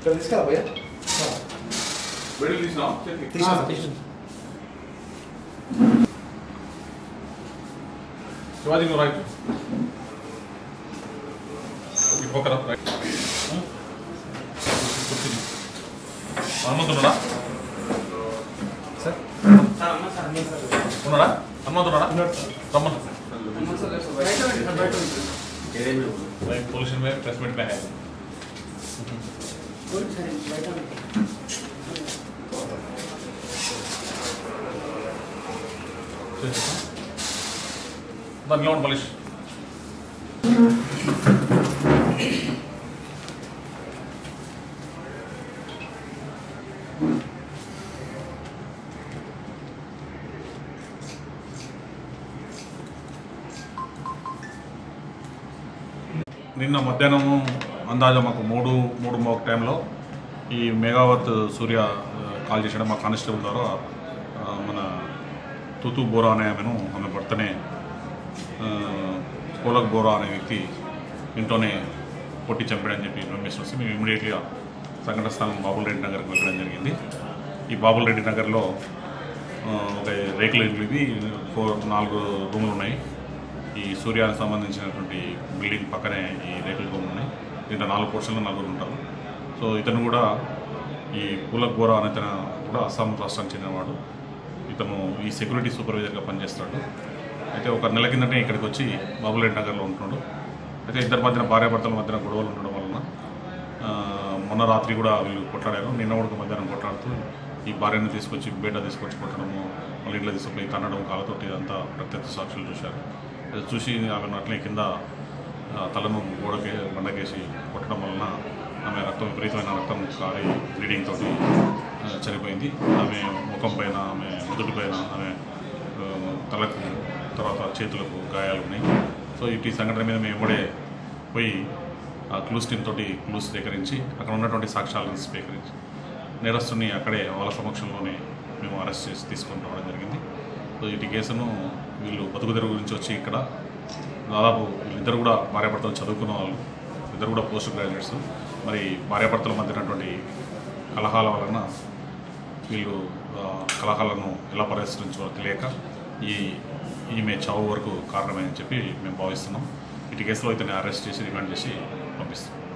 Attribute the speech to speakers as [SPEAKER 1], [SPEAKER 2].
[SPEAKER 1] ఇక్కడ తీసుకురా భయ్యా
[SPEAKER 2] వెడిల్ తీసినావా చేతికి?
[SPEAKER 1] తీసి
[SPEAKER 2] శివాజీ నువ్వు రైట్ ఈ పక్కన రైట్ కూర్చుని హనుమంతున్నాడా
[SPEAKER 1] సార్
[SPEAKER 2] ఉన్నాడా హనుమంతున్నాడా
[SPEAKER 1] ఉన్నాడు సార్.
[SPEAKER 2] రమ్మను भाई पोल्यूशन में प्रेस मीट में है దాంట్లో ఉండి పోలీస్ నిన్న మధ్యాహ్నం అందాజ మాకు మూడు మూడు ఒక టైంలో ఈ మేఘావత్ సూర్య ఆ, కాల్ చేసాడు మా కానిస్టేబుల్ ద్వారా ఆ, మన తుతు బోరా అనే ఆమెను ఆమె భర్తనే ఆ, పోలక్ బోరా అనే వ్యక్తి ఇంట్లోనే కొట్టి చంపాడని చెప్పి ఇన్ఫర్మేషన్ వస్తే మేము ఇమీడియట్గా సంఘటన స్థలం బాబుల్ రెడ్డి నగర్కి వెళ్ళడం జరిగింది ఈ బాబుల్ రెడ్డి నగర్లో ఆ, ఒక రేకుల ఇల్లు ఇది ఫోర్ నాలుగు రూములు ఉన్నాయి ఈ సూర్యానికి సంబంధించినటువంటి బిల్డింగ్ పక్కనే ఈ రేకుల రూములు ఉన్నాయి దీంట్లో నాలుగు పోర్షన్లు నలుగురు ఉంటారు సో ఇతను కూడా ఈ పూలక్ బోరా అనే తన కూడా అస్సాం రాష్ట్రానికి చెందినవాడు ఇతను ఈ సెక్యూరిటీ సూపర్వైజర్గా పనిచేస్తాడు అయితే ఒక నెల కిందటే ఇక్కడికి వచ్చి బాబులరెడ్డి నగర్లో ఉంటున్నాడు అయితే ఇద్దరి మధ్యన భార్యాభర్తల మధ్యన గొడవలు ఉండడం వలన ఆ, మొన్న రాత్రి కూడా వీళ్ళు కొట్లాడారు నిన్న కూడా మధ్యాహ్నం కొట్లాడుతూ ఈ భార్యను తీసుకొచ్చి బేట తీసుకొచ్చి కొట్టడము వాళ్ళ ఇంట్లో తీసుకుపోయి తన్నడం కాలతోటి ఇదంతా ప్రత్యక్ష సాక్షులు చూశారు అది చూసి ఆమెను అట్లే కింద ఆ, తలను గోడకి బండకేసి కొట్టడం వలన ఆమె రక్తం విపరీతమైన రక్తం కారి బ్లీడింగ్ తోటి ఆ, చనిపోయింది ఆమె ముఖం పైన ఆమె ముదుటి పైన ఆమె ఆ, తలకు తర్వాత చేతులకు గాయాలు ఉన్నాయి సో ఇటు సంఘటన మీద మేము ఇప్పుడే పోయి ఆ క్లూస్ టీమ్ తోటి క్లూస్ సేకరించి అక్కడ ఉన్నటువంటి సాక్ష్యాలను స్వీకరించి నేరస్తుని అక్కడే వాళ్ళ సమక్షంలోనే మేము అరెస్ట్ చేసి తీసుకొని రావడం జరిగింది సో ఇటు కేసును వీళ్ళు బతుకుదెరువు గురించి వచ్చి ఇక్కడ దాదాపు వీళ్ళిద్దరు కూడా భార్యాభర్తలు చదువుకున్న వాళ్ళు ఇద్దరు కూడా పోస్ట్ గ్రాడ్యుయేట్స్ మరి భార్యాభర్తల మధ్య ఉన్నటువంటి కలహాల వలన వీళ్ళు ఆ, కలహాలను ఎలా పరిష్కరించాలో తెలియక ఈ ఈమె చావు వరకు కారణమే అని చెప్పి మేము భావిస్తున్నాం ఇటు కేసులో ఇతన్ని అరెస్ట్ చేసి రిమాండ్ చేసి పంపిస్తాం